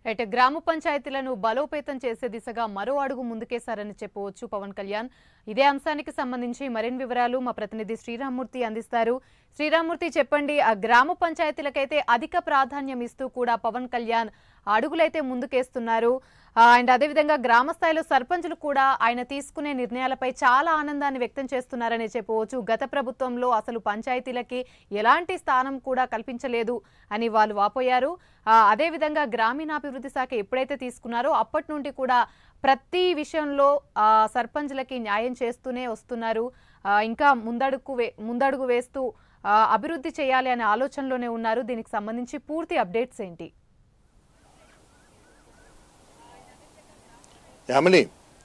అయితే గ్రామ పంచాయతీలను బలోపేతం చేసే దిశగా మరో అడుగు ముందుకేశారని చెప్పవచ్చు పవన్ కళ్యాణ్ ఇదే అంశానికి సంబంధించి మరిన్ని వివరాలు మా ప్రతినిధి శ్రీరామ్మూర్తి అందిస్తారు శ్రీరామ్మూర్తి చెప్పండి ఆ గ్రామ పంచాయతీలకైతే అధిక ప్రాధాన్యం ఇస్తూ కూడా పవన్ కళ్యాణ్ అడుగులైతే ముందుకేస్తున్నారు ఆ, అండ్ అదేవిధంగా గ్రామ స్థాయిలో సర్పంచులు కూడా ఆయన తీసుకునే నిర్ణయాలపై చాలా ఆనందాన్ని వ్యక్తం చేస్తున్నారని చెప్పవచ్చు గత ప్రభుత్వంలో అసలు పంచాయతీలకి ఎలాంటి స్థానం కూడా కల్పించలేదు అని వాళ్ళు వాపోయారు ఆ, అదేవిధంగా గ్రామీణాభివృద్ధి శాఖ ఎప్పుడైతే తీసుకున్నారో అప్పటి నుండి కూడా ప్రతి విషయంలో ఆ, సర్పంచులకి న్యాయం చేస్తూనే వస్తున్నారు ఆ, ఇంకా ముందడుగు వే ముందడుగు వేస్తూ ఆ, అభివృద్ధి చేయాలి అనే ఆలోచనలోనే ఉన్నారు దీనికి సంబంధించి పూర్తి అప్డేట్స్ ఏంటి యామిని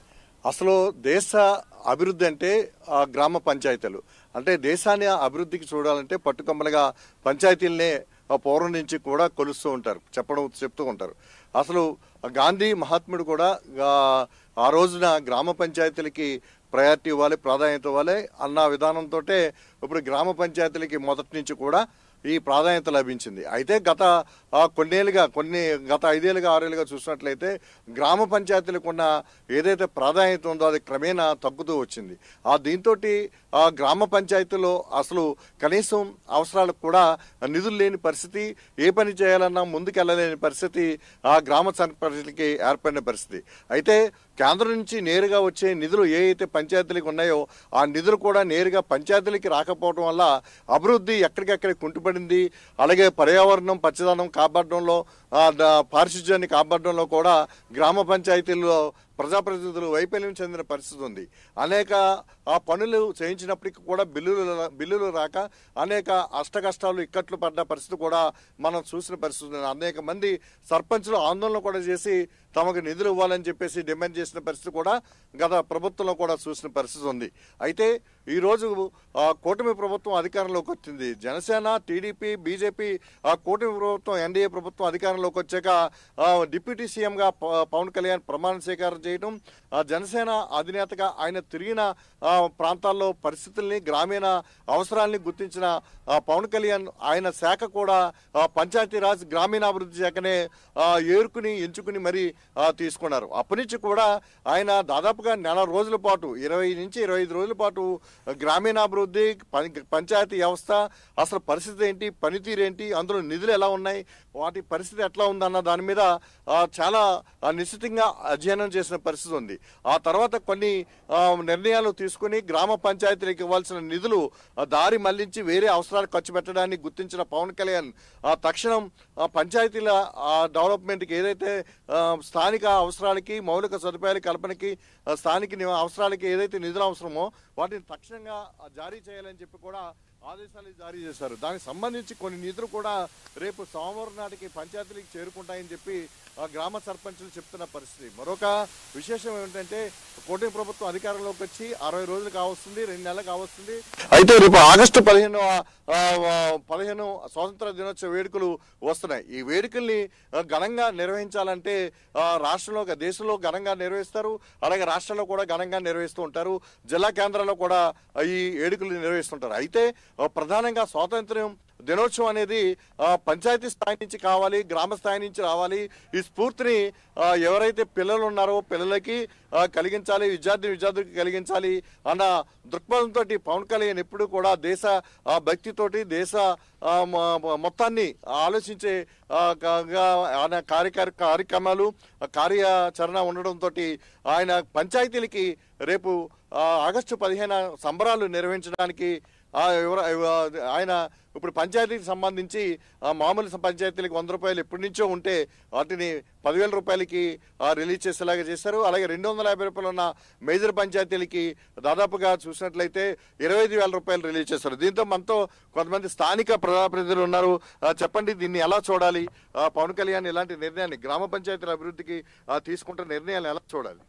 అసలు దేశ అభివృద్ధి అంటే ఆ గ్రామ పంచాయతీలు అంటే దేశాన్ని అభివృద్ధికి చూడాలంటే పట్టుకొమ్మలుగా పంచాయతీలనే ఆ పూర్వం నుంచి కూడా కొలుస్తూ ఉంటారు చెప్పడం చెప్తూ ఉంటారు అసలు గాంధీ మహాత్ముడు కూడా ఆ, ఆ రోజున గ్రామ పంచాయతీలకి ప్రయారిటీ ఇవ్వాలి ప్రాధాన్యత ఇవ్వాలి అన్న విధానంతో ఇప్పుడు గ్రామ పంచాయతీలకి మొదటి నుంచి కూడా ఈ ప్రాధాన్యత లభించింది అయితే గత ఆ, కొన్నేళ్ళుగా కొన్ని గత ఐదేళ్ళుగా ఆరేళ్ళుగా చూసినట్లయితే గ్రామ పంచాయతీలకు ఉన్న ఏదైతే ప్రాధాన్యత ఉందో అది క్రమేణా తగ్గుతూ వచ్చింది ఆ దీంతో ఆ గ్రామ పంచాయతీలో అసలు కనీసం అవసరాలకు కూడా నిధులు లేని పరిస్థితి ఏ పని చేయాలన్నా ముందుకెళ్ళలేని పరిస్థితి ఆ గ్రామ పంచాయతీలకి ఏర్పడిన పరిస్థితి అయితే కేంద్రం నుంచి నేరుగా వచ్చే నిధులు ఏ అయితే పంచాయతీలకు ఉన్నాయో ఆ నిధులు కూడా నేరుగా పంచాయతీలకి రాకపోవడం వల్ల అభివృద్ధి ఎక్కడికెక్కడ కుంటుపడింది అలాగే పర్యావరణం పచ్చదనం కాపాడడంలో ఆ, ద- పారిశుధ్యాన్ని కాపాడడంలో కూడా గ్రామ పంచాయతీల్లో ప్రజాప్రతినిధులు వైఫల్యం చెందిన పరిస్థితి ఉంది అనేక ఆ పనులు చేయించినప్పటికీ కూడా బిల్లులు బిల్లులు రాక అనేక అష్టకష్టాలు ఇక్కట్లు పడ్డ పరిస్థితి కూడా మనం చూసిన పరిస్థితి ఉంది అనేక మంది సర్పంచులు ఆందోళన కూడా చేసి తమకు నిధులు ఇవ్వాలని చెప్పేసి డిమాండ్ చేసిన పరిస్థితి కూడా గత ప్రభుత్వంలో కూడా చూసిన పరిస్థితి ఉంది అయితే ఈ రోజు ఆ కూటమి ప్రభుత్వం అధికారంలోకి వచ్చింది జనసేన టీడీపీ బీజేపీ ఆ కూటమి ప్రభుత్వం ఎన్డీఏ ప్రభుత్వం అధికారంలోకి వచ్చాక ఆ, డిప్యూటీ సీఎంగా ప- పవన్ కళ్యాణ్ ప్రమాణ స్వీకారం చేయడం ఆ జనసేన అధినేతగా ఆయన తిరిగిన ఆ, ప్రాంతాల్లో పరిస్థితుల్ని గ్రామీణ అవసరాల్ని గుర్తించిన ఆ, పవన్ కళ్యాణ్ ఆయన శాఖ కూడా ఆ, పంచాయతీరాజ్ గ్రామీణాభివృద్ధి శాఖనే ఆ, ఏరుకుని ఎంచుకుని మరి ఆ, తీసుకున్నారు అప్పటి నుంచి కూడా ఆయన దాదాపుగా నెల రోజుల పాటు ఇరవై నుంచి ఇరవై ఐదు రోజుల పాటు గ్రామీణాభివృద్ధి పం- పంచాయతీ వ్యవస్థ అసలు పరిస్థితి ఏంటి పనితీరు ఏంటి అందులో నిధులు ఎలా ఉన్నాయి వాటి పరిస్థితి ఎట్లా ఉందన్న దాని మీద ఆ, చాలా ఆ, నిశ్చితంగా అధ్యయనం చేసిన పరిస్థితి ఉంది ఆ తర్వాత కొన్ని ఆ, నిర్ణయాలు తీసుకుని గ్రామ పంచాయతీలకు ఇవ్వాల్సిన నిధులు ఆ, దారి మళ్లించి వేరే అవసరాలు ఖర్చు పెట్టడానికి గుర్తించిన పవన్ కళ్యాణ్ ఆ, తక్షణం ఆ, పంచాయతీల ఆ, డెవలప్మెంట్కి ఏదైతే ఆ, స్థానిక అవసరాలకి మౌలిక సదుపాయాల కల్పనకి ఆ, స్థానిక నివ- అవసరాలకి ఏదైతే నిధులు అవసరమో వాటిని తక్షణంగా ఆ, జారీ చేయాలని చెప్పి కూడా ఆదేశాలు జారీ చేశారు దానికి సంబంధించి కొన్ని నిధులు కూడా రేపు సోమవారం నాటికి పంచాయతీలకు చేరుకుంటాయని చెప్పి ఆ గ్రామ సర్పంచులు చెప్తున్న పరిస్థితి మరొక విశేషం ఏమిటంటే కూటమి ప్రభుత్వం అధికారంలోకి వచ్చి అరవై రోజులు కావస్తుంది రెండు నెలలు కావస్తుంది అయితే రేపు ఆగస్టు పదిహేను ఆ, ఆ, పదిహేను స్వాతంత్ర దినోత్సవ వేడుకలు వస్తున్నాయి ఈ వేడుకల్ని ఆ, ఘనంగా నిర్వహించాలంటే ఆ, రాష్ట్రంలో దేశంలో ఘనంగా నిర్వహిస్తారు అలాగే రాష్ట్రంలో కూడా ఘనంగా నిర్వహిస్తూ ఉంటారు జిల్లా కేంద్రాల్లో కూడా ఆ, ఈ వేడుకలు నిర్వహిస్తుంటారు అయితే ఆ, ప్రధానంగా స్వాతంత్ర్యం దినోత్సవం అనేది ఆ, పంచాయతీ స్థాయి నుంచి కావాలి గ్రామ స్థాయి నుంచి రావాలి ఈ స్ఫూర్తిని ఆ, ఎవరైతే పిల్లలు ఉన్నారో పిల్లలకి ఆ, కలిగించాలి విద్యార్థి విద్యార్థులకి కలిగించాలి అన్న దృక్పథంతో పవన్ కళ్యాణ్ ఎప్పుడు కూడా దేశ ఆ, భక్తితోటి దేశ ఆ, మ- మ- మొత్తాన్ని ఆలోచించే ఆ, క- గా- ఆయన కార్యకార కార్యక్రమాలు ఆ, కార్యాచరణ ఉండడంతో ఆయన పంచాయతీలకి రేపు ఆ, ఆగస్టు పదిహేను సంబరాలు నిర్వహించడానికి ఆ ఎవర- ఎవ- ఆయన ఇప్పుడు పంచాయతీకి సంబంధించి ఆ మామూలు స- పంచాయతీలకు వంద రూపాయలు ఎప్పటి నుంచో ఉంటే వాటిని పదివేల రూపాయలకి ఆ, రిలీజ్ చేసేలాగా చేశారు అలాగే రెండు వందల యాభై రూపాయలు ఉన్న మేజర్ పంచాయతీలకి దాదాపుగా చూసినట్లయితే ఇరవై ఐదు వేల రూపాయలు రిలీజ్ చేశారు దీంతో మనతో కొంతమంది స్థానిక ప్రజాప్రతినిధులు ఉన్నారు ఆ, చెప్పండి దీన్ని ఎలా చూడాలి ఆ, పవన్ కళ్యాణ్ ఇలాంటి నిర్ణయాన్ని గ్రామ పంచాయతీల అభివృద్ధికి ఆ, తీసుకుంటున్న నిర్ణయాలు ఎలా చూడాలి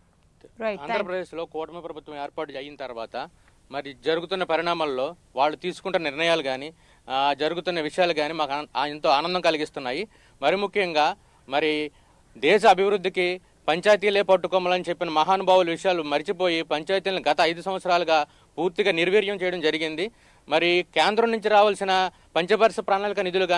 రైట్ ఆంధ్రప్రదేశ్లో కూటమి ప్రభుత్వం ఏర్పాటు అయిన తర్వాత మరి జరుగుతున్న పరిణామాల్లో వాళ్ళు తీసుకుంటున్న నిర్ణయాలు కానీ జరుగుతున్న విషయాలు కానీ మాకు ఆన- ఆ- ఎంతో ఆనందం కలిగిస్తున్నాయి మరి ముఖ్యంగా మరి దేశ అభివృద్ధికి పంచాయతీలే పట్టుకోమలని చెప్పిన మహానుభావుల విషయాలు మర్చిపోయి పంచాయతీలను గత ఐదు సంవత్సరాలుగా పూర్తిగా నిర్వీర్యం చేయడం జరిగింది మరి కేంద్రం నుంచి రావాల్సిన పంచవర్ష ప్రణాళిక నిధులు కానీ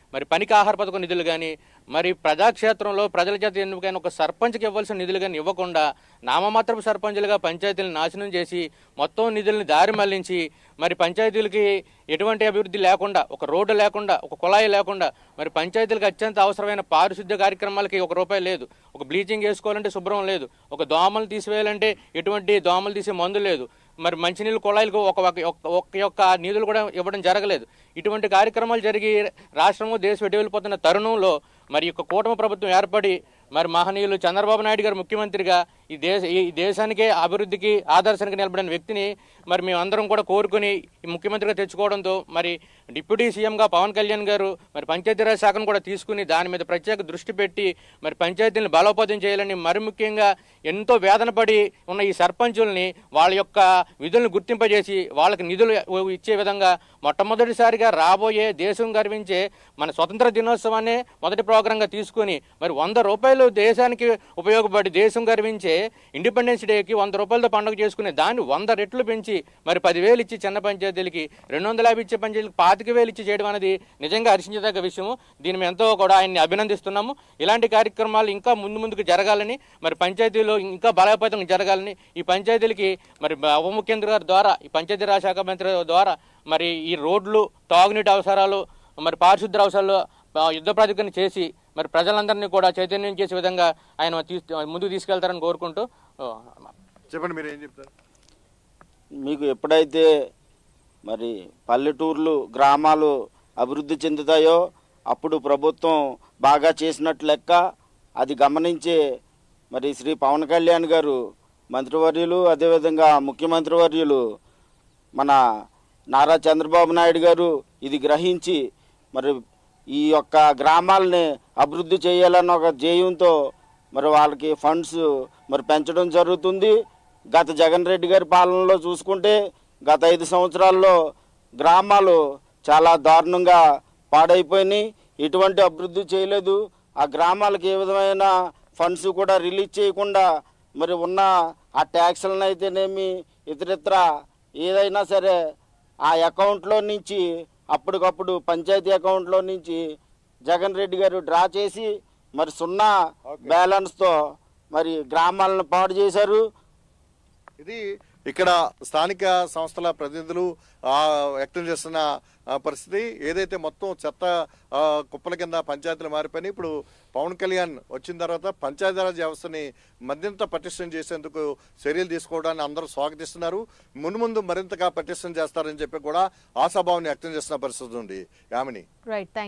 మరి పనికి ఆహార పథకం నిధులు కానీ మరి ప్రజాక్షేత్రంలో ప్రజల చేత ఎన్నికైన ఒక సర్పంచ్కి ఇవ్వాల్సిన నిధులు కానీ ఇవ్వకుండా నామమాత్రపు సర్పంచులుగా పంచాయతీలను నాశనం చేసి మొత్తం నిధుల్ని దారి మళ్లించి మరి పంచాయతీలకి ఎటువంటి అభివృద్ధి లేకుండా ఒక రోడ్డు లేకుండా ఒక కుళాయి లేకుండా మరి పంచాయతీలకు అత్యంత అవసరమైన పారిశుద్ధ్య కార్యక్రమాలకి ఒక రూపాయి లేదు ఒక బ్లీచింగ్ వేసుకోవాలంటే శుభ్రం లేదు ఒక దోమలు తీసివేయాలంటే ఎటువంటి దోమలు తీసే మందు లేదు మరి మంచినీళ్ళు కుళాయిలకు ఒక ఒక- ఒక- ఒక యొక్క నిధులు కూడా ఇవ్వడం జరగలేదు ఇటువంటి కార్యక్రమాలు జరిగి రాష్ట్రము దేశం ఎటు వెళ్ళిపోతున్న తరుణంలో మరి ఈ యొక్క కూటమి ప్రభుత్వం ఏర్పడి మరి మహనీయులు చంద్రబాబు నాయుడు గారు ముఖ్యమంత్రిగా ఈ దేశ ఈ దేశానికే అభివృద్ధికి ఆదర్శానికి నిలబడిన వ్యక్తిని మరి మేము అందరం కూడా కోరుకుని ఈ ముఖ్యమంత్రిగా తెచ్చుకోవడంతో మరి డిప్యూటీ సీఎంగా పవన్ కళ్యాణ్ గారు మరి పంచాయతీరాజ్ శాఖను కూడా తీసుకుని దాని మీద ప్రత్యేక దృష్టి పెట్టి మరి పంచాయతీలను బలోపేతం చేయాలని మరి ముఖ్యంగా ఎంతో వేదన పడి ఉన్న ఈ సర్పంచుల్ని వాళ్ళ యొక్క విధులను గుర్తింపజేసి వాళ్ళకి నిధులు ఇచ్చే విధంగా మొట్టమొదటిసారిగా రాబోయే దేశం గర్వించే మన స్వతంత్ర దినోత్సవాన్ని మొదటి ప్రోగ్రాంగా తీసుకుని మరి వంద రూపాయలు దేశానికి ఉపయోగపడి దేశం గర్వించే ఇండిపెండెన్స్ డేకి వంద రూపాయలతో పండుగ చేసుకునే దాన్ని వంద రెట్లు పెంచి మరి పదివేలు ఇచ్చి చిన్న పంచాయతీలకి రెండు వందల యాభై ఇచ్చే పంచాయతీలకు పాతిక వేలు ఇచ్చి చేయడం అనేది నిజంగా హర్షించదగ్గ విషయము దీని మేము ఎంతో కూడా ఆయన్ని అభినందిస్తున్నాము ఇలాంటి కార్యక్రమాలు ఇంకా ముందు ముందుకు జరగాలని మరి పంచాయతీలో ఇంకా బలోపేతం జరగాలని ఈ పంచాయతీలకి మరి ఉప ముఖ్యమంత్రి గారి ద్వారా ఈ పంచాయతీరాజ్ శాఖ మంత్రి ద్వారా మరి ఈ రోడ్లు తాగునీటి అవసరాలు మరి పారిశుద్ధ్య అవసరాలు ఆ, యుద్ధ ప్రాతిపదికన చేసి మరి ప్రజలందరినీ కూడా చైతన్యం చేసే విధంగా ఆయన తీసు ముందుకు తీసుకెళ్తారని కోరుకుంటూ ఆ, చెప్పండి మీరు ఏం చెప్తారు మీకు ఎప్పుడైతే మరి పల్లెటూర్లు గ్రామాలు అభివృద్ధి చెందుతాయో అప్పుడు ప్రభుత్వం బాగా చేసినట్లు లెక్క అది గమనించే మరి శ్రీ పవన్ కళ్యాణ్ గారు మంత్రివర్యులు అదేవిధంగా ముఖ్యమంత్రి వర్యులు మన నారా చంద్రబాబు నాయుడు గారు ఇది గ్రహించి మరి ఈ యొక్క గ్రామాలని అభివృద్ధి చేయాలన్న ఒక ధ్యేయంతో మరి వాళ్ళకి ఫండ్స్ మరి పెంచడం జరుగుతుంది గత జగన్ రెడ్డి గారి పాలనలో చూసుకుంటే గత ఐదు సంవత్సరాల్లో గ్రామాలు చాలా దారుణంగా పాడైపోయినాయి ఎటువంటి అభివృద్ధి చేయలేదు ఆ గ్రామాలకు ఏ విధమైన ఫండ్స్ కూడా రిలీజ్ చేయకుండా మరి ఉన్న ఆ ట్యాక్స్లను అయితేనేమి ఇతరితర ఏదైనా సరే ఆ అకౌంట్లో నుంచి అప్పటికప్పుడు పంచాయతీ అకౌంట్లో నుంచి జగన్ రెడ్డి గారు డ్రా చేసి మరి సున్నా బ్యాలెన్స్తో మరి గ్రామాలను పాడు చేశారు ఇది ఇక్కడ స్థానిక సంస్థల ప్రతినిధులు ఆ, వ్యక్తం చేస్తున్న ఆ, పరిస్థితి ఏదైతే మొత్తం చెత్త ఆ, కుప్పల కింద పంచాయతీలు మారిపోయినాయి ఇప్పుడు పవన్ కళ్యాణ్ వచ్చిన తర్వాత పంచాయతీరాజ్ వ్యవస్థని మరింత పటిష్టం చేసేందుకు చర్యలు తీసుకోవడాన్ని అందరూ స్వాగతిస్తున్నారు మున్ముందు మరింతగా పటిష్టం చేస్తారని చెప్పి కూడా ఆశాభావాన్ని వ్యక్తం చేస్తున్న పరిస్థితి ఉంది యామిని రైట్ థ్యాంక్